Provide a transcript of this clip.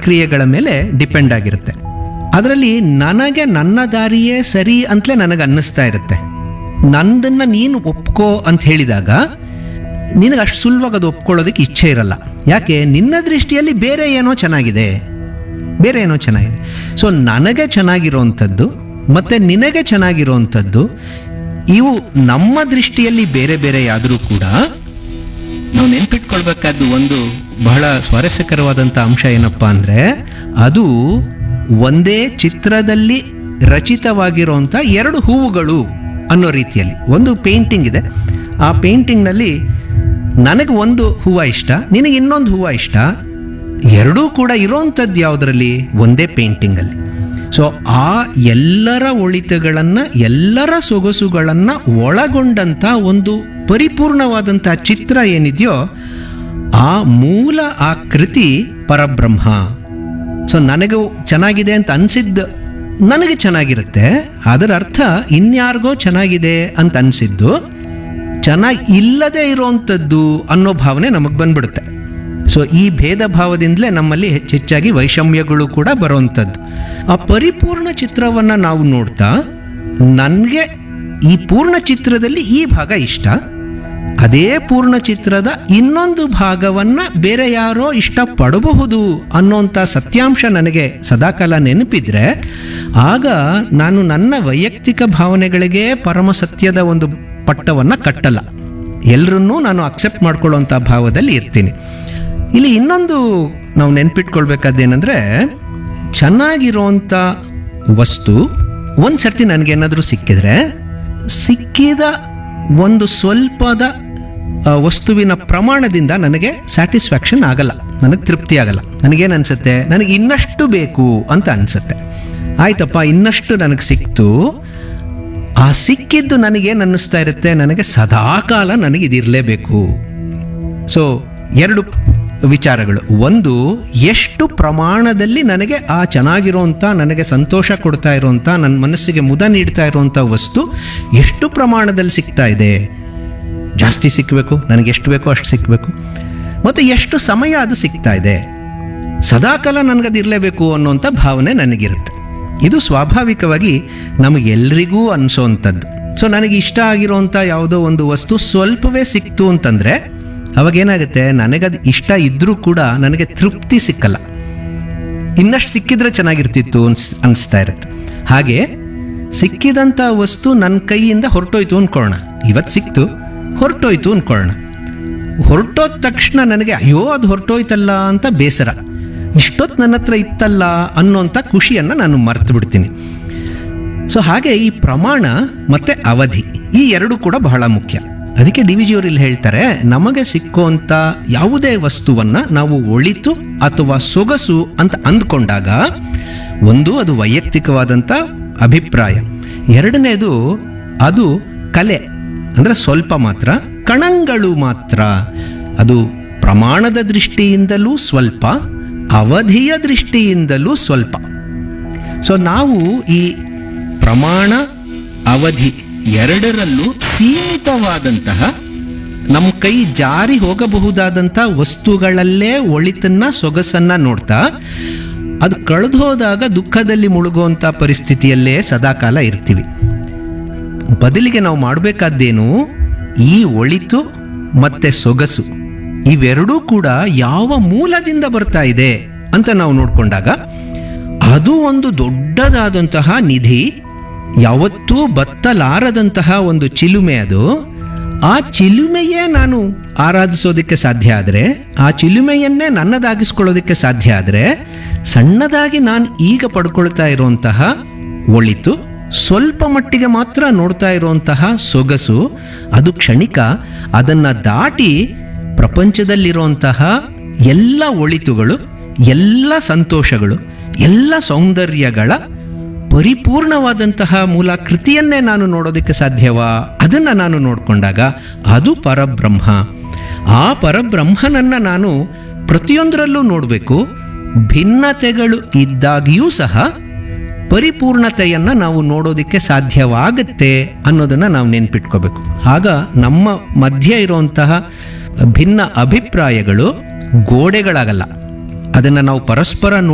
ಪ್ರಕ್ರಿಯೆಗಳ ಮೇಲೆ ಡಿಪೆಂಡ್ ಆಗಿರುತ್ತೆ ಅದರಲ್ಲಿ ನನಗೆ ನನ್ನ ದಾರಿಯೇ ಸರಿ ಅಂತಲೇ ನನಗೆ ಅನ್ನಿಸ್ತಾ ಇರುತ್ತೆ ನಂದನ್ನ ನೀನು ಒಪ್ಕೋ ಅಂತ ಹೇಳಿದಾಗ ನಿನಗೆ ಅಷ್ಟು ಸುಲಭವಾಗಿ ಅದು ಒಪ್ಕೊಳ್ಳೋದಕ್ಕೆ ಇಚ್ಛೆ ಇರಲ್ಲ ಯಾಕೆ ನಿನ್ನ ದೃಷ್ಟಿಯಲ್ಲಿ ಬೇರೆ ಏನೋ ಚೆನ್ನಾಗಿದೆ ಬೇರೆ ಏನೋ ಚೆನ್ನಾಗಿದೆ ಸೊ ನನಗೆ ಚೆನ್ನಾಗಿರೋವಂಥದ್ದು ಮತ್ತು ನಿನಗೆ ಚೆನ್ನಾಗಿರೋವಂಥದ್ದು ಇವು ನಮ್ಮ ದೃಷ್ಟಿಯಲ್ಲಿ ಬೇರೆ ಬೇರೆ ಆದರೂ ಕೂಡ ನಾವು ನೆನ್ಪಿಟ್ಕೊಳ್ಬೇಕಾದ್ದು ಒಂದು ಬಹಳ ಸ್ವಾರಸ್ಯಕರವಾದಂಥ ಅಂಶ ಏನಪ್ಪ ಅಂದರೆ ಅದು ಒಂದೇ ಚಿತ್ರದಲ್ಲಿ ರಚಿತವಾಗಿರುವಂಥ ಎರಡು ಹೂವುಗಳು ಅನ್ನೋ ರೀತಿಯಲ್ಲಿ ಒಂದು ಪೇಂಟಿಂಗ್ ಇದೆ ಆ ಪೇಂಟಿಂಗ್ನಲ್ಲಿ ನನಗೆ ಒಂದು ಹೂವು ಇಷ್ಟ ನಿನಗೆ ಇನ್ನೊಂದು ಹೂವು ಇಷ್ಟ ಎರಡೂ ಕೂಡ ಇರೋವಂಥದ್ದು ಯಾವುದರಲ್ಲಿ ಒಂದೇ ಪೇಂಟಿಂಗಲ್ಲಿ ಸೊ ಆ ಎಲ್ಲರ ಒಳಿತುಗಳನ್ನು ಎಲ್ಲರ ಸೊಗಸುಗಳನ್ನು ಒಳಗೊಂಡಂಥ ಒಂದು ಪರಿಪೂರ್ಣವಾದಂಥ ಚಿತ್ರ ಏನಿದೆಯೋ ಆ ಮೂಲ ಆ ಕೃತಿ ಪರಬ್ರಹ್ಮ ಸೊ ನನಗೂ ಚೆನ್ನಾಗಿದೆ ಅಂತ ಅನಿಸಿದ್ದು ನನಗೆ ಚೆನ್ನಾಗಿರುತ್ತೆ ಅದರ ಅರ್ಥ ಇನ್ಯಾರಿಗೋ ಚೆನ್ನಾಗಿದೆ ಅಂತ ಅನಿಸಿದ್ದು ಚೆನ್ನಾಗಿ ಇಲ್ಲದೆ ಇರೋವಂಥದ್ದು ಅನ್ನೋ ಭಾವನೆ ನಮಗೆ ಬಂದ್ಬಿಡುತ್ತೆ ಸೊ ಈ ಭೇದ ಭಾವದಿಂದಲೇ ನಮ್ಮಲ್ಲಿ ಹೆಚ್ಚೆಚ್ಚಾಗಿ ವೈಷಮ್ಯಗಳು ಕೂಡ ಬರುವಂಥದ್ದು ಆ ಪರಿಪೂರ್ಣ ಚಿತ್ರವನ್ನು ನಾವು ನೋಡ್ತಾ ನನಗೆ ಈ ಪೂರ್ಣ ಚಿತ್ರದಲ್ಲಿ ಈ ಭಾಗ ಇಷ್ಟ ಅದೇ ಪೂರ್ಣ ಚಿತ್ರದ ಇನ್ನೊಂದು ಭಾಗವನ್ನು ಬೇರೆ ಯಾರೋ ಇಷ್ಟಪಡಬಹುದು ಅನ್ನೋಂಥ ಸತ್ಯಾಂಶ ನನಗೆ ಸದಾಕಾಲ ನೆನಪಿದ್ರೆ ಆಗ ನಾನು ನನ್ನ ವೈಯಕ್ತಿಕ ಭಾವನೆಗಳಿಗೆ ಪರಮ ಸತ್ಯದ ಒಂದು ಪಟ್ಟವನ್ನು ಕಟ್ಟಲ್ಲ ಎಲ್ಲರನ್ನೂ ನಾನು ಅಕ್ಸೆಪ್ಟ್ ಮಾಡ್ಕೊಳ್ಳೋಂಥ ಭಾವದಲ್ಲಿ ಇರ್ತೀನಿ ಇಲ್ಲಿ ಇನ್ನೊಂದು ನಾವು ನೆನ್ಪಿಟ್ಕೊಳ್ಬೇಕಾದ್ದೇನೆಂದರೆ ಚೆನ್ನಾಗಿರೋಂಥ ವಸ್ತು ಒಂದು ಸರ್ತಿ ನನಗೇನಾದರೂ ಸಿಕ್ಕಿದ್ರೆ ಸಿಕ್ಕಿದ ಒಂದು ಸ್ವಲ್ಪದ ಆ, ವಸ್ತುವಿನ ಪ್ರಮಾಣದಿಂದ ನನಗೆ ಸ್ಯಾಟಿಸ್ಫ್ಯಾಕ್ಷನ್ ಆಗಲ್ಲ ನನಗೆ ತೃಪ್ತಿ ಆಗಲ್ಲ ನನಗೇನು ಅನಿಸುತ್ತೆ ನನಗೆ ಇನ್ನಷ್ಟು ಬೇಕು ಅಂತ ಅನಿಸುತ್ತೆ ಆಯ್ತಪ್ಪ ಇನ್ನಷ್ಟು ನನಗೆ ಸಿಕ್ತು ಆ ಸಿಕ್ಕಿದ್ದು ನನಗೇನು ಅನ್ನಿಸ್ತಾ ಇರುತ್ತೆ ನನಗೆ ಸದಾಕಾಲ ನನಗೆ ಇದಿರಲೇಬೇಕು ಸೊ ಎರಡು ವಿಚಾರಗಳು ಒಂದು ಎಷ್ಟು ಪ್ರಮಾಣದಲ್ಲಿ ನನಗೆ ಆ ಚೆನ್ನಾಗಿರೋಂಥ ನನಗೆ ಸಂತೋಷ ಕೊಡ್ತಾ ಇರೋಂಥ ನನ್ನ ಮನಸ್ಸಿಗೆ ಮುದ ನೀಡ್ತಾ ಇರೋಂಥ ವಸ್ತು ಎಷ್ಟು ಪ್ರಮಾಣದಲ್ಲಿ ಸಿಗ್ತಾ ಇದೆ ಜಾಸ್ತಿ ಸಿಕ್ಕಬೇಕು ನನಗೆ ಎಷ್ಟು ಬೇಕೋ ಅಷ್ಟು ಸಿಕ್ಕಬೇಕು ಮತ್ತು ಎಷ್ಟು ಸಮಯ ಅದು ಸಿಗ್ತಾ ಇದೆ ಸದಾಕಾಲ ನನಗದು ಇರಲೇಬೇಕು ಅನ್ನೋಂಥ ಭಾವನೆ ನನಗಿರುತ್ತೆ ಇದು ಸ್ವಾಭಾವಿಕವಾಗಿ ನಮಗೆಲ್ರಿಗೂ ಅನಿಸೋವಂಥದ್ದು ಸೊ ನನಗೆ ಇಷ್ಟ ಆಗಿರೋಂಥ ಯಾವುದೋ ಒಂದು ವಸ್ತು ಸ್ವಲ್ಪವೇ ಸಿಕ್ತು ಅಂತಂದರೆ ಅವಾಗೇನಾಗುತ್ತೆ ನನಗದು ಇಷ್ಟ ಇದ್ದರೂ ಕೂಡ ನನಗೆ ತೃಪ್ತಿ ಸಿಕ್ಕಲ್ಲ ಇನ್ನಷ್ಟು ಸಿಕ್ಕಿದ್ರೆ ಚೆನ್ನಾಗಿರ್ತಿತ್ತು ಅನ್ಸ್ ಅನಿಸ್ತಾ ಇರುತ್ತೆ ಹಾಗೆ ಸಿಕ್ಕಿದಂಥ ವಸ್ತು ನನ್ನ ಕೈಯಿಂದ ಹೊರಟೋಯ್ತು ಅಂದ್ಕೊಳ್ಳೋಣ ಇವತ್ತು ಸಿಕ್ತು ಹೊರಟೋಯ್ತು ಅಂದ್ಕೊಳ್ಳೋಣ ಹೊರಟೋದ ತಕ್ಷಣ ನನಗೆ ಅಯ್ಯೋ ಅದು ಹೊರಟೋಯ್ತಲ್ಲ ಅಂತ ಬೇಸರ ಇಷ್ಟೊತ್ತು ನನ್ನ ಹತ್ರ ಇತ್ತಲ್ಲ ಅನ್ನೋಂಥ ಖುಷಿಯನ್ನು ನಾನು ಮರ್ತು ಬಿಡ್ತೀನಿ ಸೊ ಹಾಗೆ ಈ ಪ್ರಮಾಣ ಮತ್ತು ಅವಧಿ ಈ ಎರಡು ಕೂಡ ಬಹಳ ಮುಖ್ಯ ಅದಕ್ಕೆ ಡಿ ವಿ ಜಿಯವರು ಇಲ್ಲಿ ಹೇಳ್ತಾರೆ ನಮಗೆ ಸಿಕ್ಕುವಂಥ ಯಾವುದೇ ವಸ್ತುವನ್ನು ನಾವು ಒಳಿತು ಅಥವಾ ಸೊಗಸು ಅಂತ ಅಂದ್ಕೊಂಡಾಗ ಒಂದು ಅದು ವೈಯಕ್ತಿಕವಾದಂಥ ಅಭಿಪ್ರಾಯ ಎರಡನೇದು ಅದು ಕಲೆ ಅಂದರೆ ಸ್ವಲ್ಪ ಮಾತ್ರ ಕಣಗಳು ಮಾತ್ರ ಅದು ಪ್ರಮಾಣದ ದೃಷ್ಟಿಯಿಂದಲೂ ಸ್ವಲ್ಪ ಅವಧಿಯ ದೃಷ್ಟಿಯಿಂದಲೂ ಸ್ವಲ್ಪ ಸೊ ನಾವು ಈ ಪ್ರಮಾಣ ಅವಧಿ ಎರಡರಲ್ಲೂ ಸೀಮಿತವಾದಂತಹ ನಮ್ಮ ಕೈ ಜಾರಿ ಹೋಗಬಹುದಾದಂಥ ವಸ್ತುಗಳಲ್ಲೇ ಒಳಿತನ್ನ ಸೊಗಸನ್ನ ನೋಡ್ತಾ ಅದು ಕಳೆದು ಹೋದಾಗ ದುಃಖದಲ್ಲಿ ಮುಳುಗುವಂಥ ಪರಿಸ್ಥಿತಿಯಲ್ಲೇ ಸದಾಕಾಲ ಇರ್ತೀವಿ ಬದಲಿಗೆ ನಾವು ಮಾಡಬೇಕಾದ್ದೇನು ಈ ಒಳಿತು ಮತ್ತೆ ಸೊಗಸು ಇವೆರಡೂ ಕೂಡ ಯಾವ ಮೂಲದಿಂದ ಬರ್ತಾ ಇದೆ ಅಂತ ನಾವು ನೋಡಿಕೊಂಡಾಗ ಅದು ಒಂದು ದೊಡ್ಡದಾದಂತಹ ನಿಧಿ ಯಾವತ್ತೂ ಬತ್ತಲಾರದಂತಹ ಒಂದು ಚಿಲುಮೆ ಅದು ಆ ಚಿಲುಮೆಯೇ ನಾನು ಆರಾಧಿಸೋದಕ್ಕೆ ಸಾಧ್ಯ ಆದರೆ ಆ ಚಿಲುಮೆಯನ್ನೇ ನನ್ನದಾಗಿಸ್ಕೊಳ್ಳೋದಕ್ಕೆ ಸಾಧ್ಯ ಆದರೆ ಸಣ್ಣದಾಗಿ ನಾನು ಈಗ ಪಡ್ಕೊಳ್ತಾ ಇರುವಂತಹ ಒಳಿತು ಸ್ವಲ್ಪ ಮಟ್ಟಿಗೆ ಮಾತ್ರ ನೋಡ್ತಾ ಇರುವಂತಹ ಸೊಗಸು ಅದು ಕ್ಷಣಿಕ ಅದನ್ನು ದಾಟಿ ಪ್ರಪಂಚದಲ್ಲಿರುವಂತಹ ಎಲ್ಲ ಒಳಿತುಗಳು ಎಲ್ಲ ಸಂತೋಷಗಳು ಎಲ್ಲ ಸೌಂದರ್ಯಗಳ ಪರಿಪೂರ್ಣವಾದಂತಹ ಮೂಲ ಕೃತಿಯನ್ನೇ ನಾನು ನೋಡೋದಕ್ಕೆ ಸಾಧ್ಯವಾ ಅದನ್ನು ನಾನು ನೋಡಿಕೊಂಡಾಗ ಅದು ಪರಬ್ರಹ್ಮ ಆ ಪರಬ್ರಹ್ಮನನ್ನು ನಾನು ಪ್ರತಿಯೊಂದರಲ್ಲೂ ನೋಡಬೇಕು ಭಿನ್ನತೆಗಳು ಇದ್ದಾಗಿಯೂ ಸಹ ಪರಿಪೂರ್ಣತೆಯನ್ನು ನಾವು ನೋಡೋದಕ್ಕೆ ಸಾಧ್ಯವಾಗುತ್ತೆ ಅನ್ನೋದನ್ನು ನಾವು ನೆನ್ಪಿಟ್ಕೋಬೇಕು ಆಗ ನಮ್ಮ ಮಧ್ಯೆ ಇರುವಂತಹ ಭಿನ್ನ ಅಭಿಪ್ರಾಯಗಳು ಗೋಡೆಗಳಾಗಲ್ಲ ಅದನ್ನು ನಾವು ಪರಸ್ಪರ